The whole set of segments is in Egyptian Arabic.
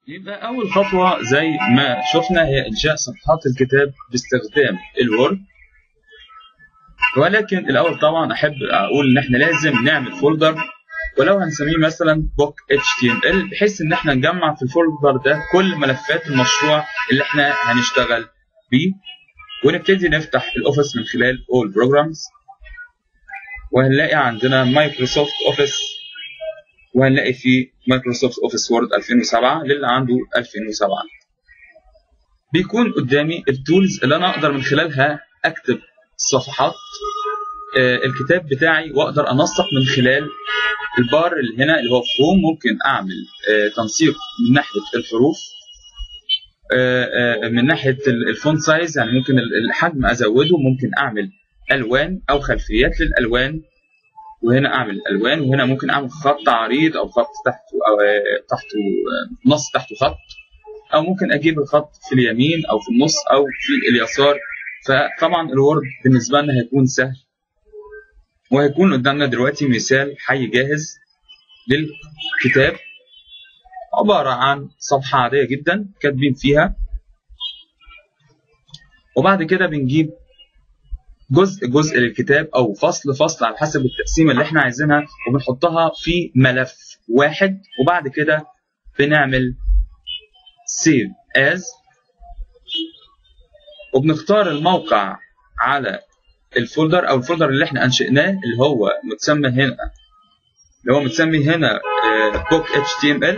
يبقى أول خطوة زي ما شفنا هي إنشاء صفحات الكتاب باستخدام الوورد ولكن الأول طبعا أحب أقول إن إحنا لازم نعمل فولدر ولو هنسميه مثلا book HTML بحيث إن إحنا نجمع في الفولدر ده كل ملفات المشروع اللي إحنا هنشتغل بيه ونبتدي نفتح الأوفيس من خلال All Programs وهنلاقي عندنا مايكروسوفت أوفيس وهنلاقي فيه مايكروسوفت اوفيس وورد 2007 للي عنده 2007 بيكون قدامي التولز اللي انا اقدر من خلالها اكتب صفحات آه الكتاب بتاعي واقدر انسق من خلال البار اللي هنا اللي هو فروم ممكن اعمل آه تنسيق من ناحيه الحروف آه من ناحيه الفونت سايز يعني ممكن الحجم ازوده ممكن اعمل الوان او خلفيات للالوان وهنا اعمل الوان وهنا ممكن اعمل خط عريض او خط تحته او تحته نص تحته خط او ممكن اجيب الخط في اليمين او في النص او في اليسار فطبعا الوورد بالنسبه لنا هيكون سهل وهيكون قدامنا دلوقتي مثال حي جاهز للكتاب عباره عن صفحه عاديه جدا كاتبين فيها وبعد كده بنجيب جزء جزء للكتاب او فصل فصل على حسب التقسيمه اللي احنا عايزينها وبنحطها في ملف واحد وبعد كده بنعمل save as وبنختار الموقع على الفولدر او الفولدر اللي احنا انشئناه اللي هو متسمى هنا اللي هو متسمي هنا book html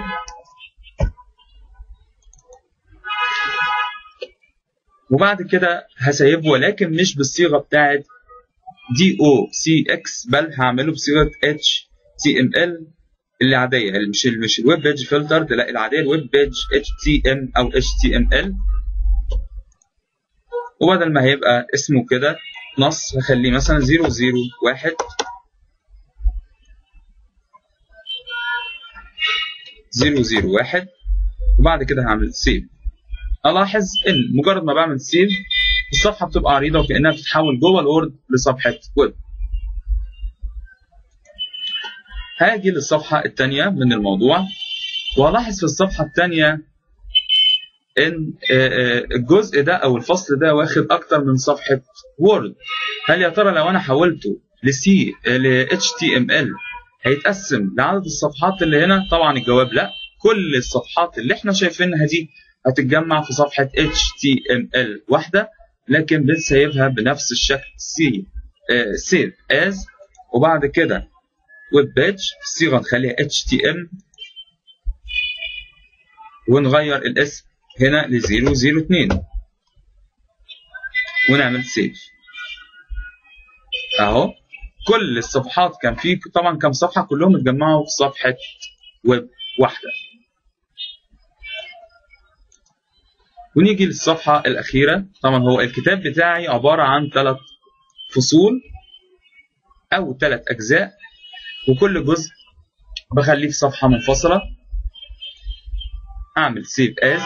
وبعد كده هسيبه ولكن مش بالصيغه بتاعت دي او سي اكس بل هعمله بصيغه اتش تي ام ال اللي عاديه اللي مش مش الويب بيج فلتر ده لا العاديه الويب بيج اتش تي ام او اتش تي ام ال وبدل ما هيبقى اسمه كده نص هخليه مثلا 001 001 وبعد كده هعمل سيف الاحظ ان مجرد ما بعمل سيف الصفحه بتبقى عريضه وكانها بتتحول جوه الوورد لصفحه ويب هاجي للصفحه الثانيه من الموضوع والاحظ في الصفحه الثانيه ان الجزء ده او الفصل ده واخد اكتر من صفحه وورد هل يا ترى لو انا حولته لسي ل اتش تي ام ال هيتقسم لعدد الصفحات اللي هنا طبعا الجواب لا كل الصفحات اللي احنا شايفينها دي هتتجمع في صفحة HTML واحدة لكن بنسيبها بنفس الشكل سي سيف از وبعد كده ويب بيج الصيغة نخليها HTML ونغير الاسم هنا ل 002 ونعمل سيف اهو كل الصفحات كان في طبعا كم صفحة كلهم اتجمعوا في صفحة ويب واحدة ونيجي للصفحة الأخيرة طبعا هو الكتاب بتاعي عبارة عن ثلاث فصول أو ثلاث أجزاء وكل جزء بخليه في صفحة منفصلة أعمل سيف as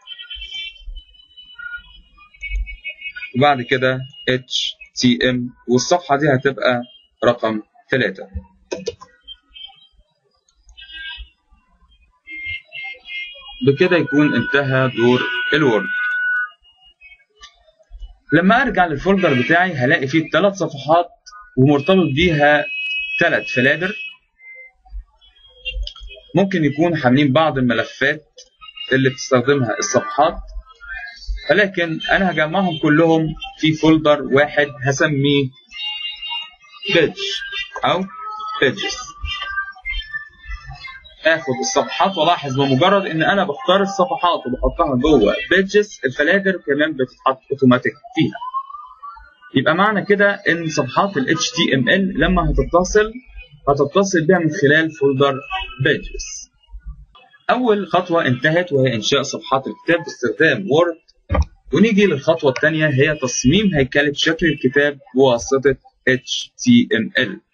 وبعد كده htm والصفحة دي هتبقى رقم ثلاثة بكده يكون انتهى دور الوورد لما ارجع للفولدر بتاعي هلاقي فيه ثلاث صفحات ومرتبط بيها ثلاث فلادر ممكن يكون حاملين بعض الملفات اللي بتستخدمها الصفحات ولكن انا هجمعهم كلهم في فولدر واحد هسميه بيج او بيجز اخد الصفحات والاحظ بمجرد ان انا بختار الصفحات وبحطها جوه بيجز الفلاتر كمان بتتحط اوتوماتيك فيها يبقى معنى كده ان صفحات ال HTML لما هتتصل هتتصل بها من خلال فولدر بيجز اول خطوه انتهت وهي انشاء صفحات الكتاب باستخدام وورد ونيجي للخطوه الثانيه هي تصميم هيكله شكل الكتاب بواسطه HTML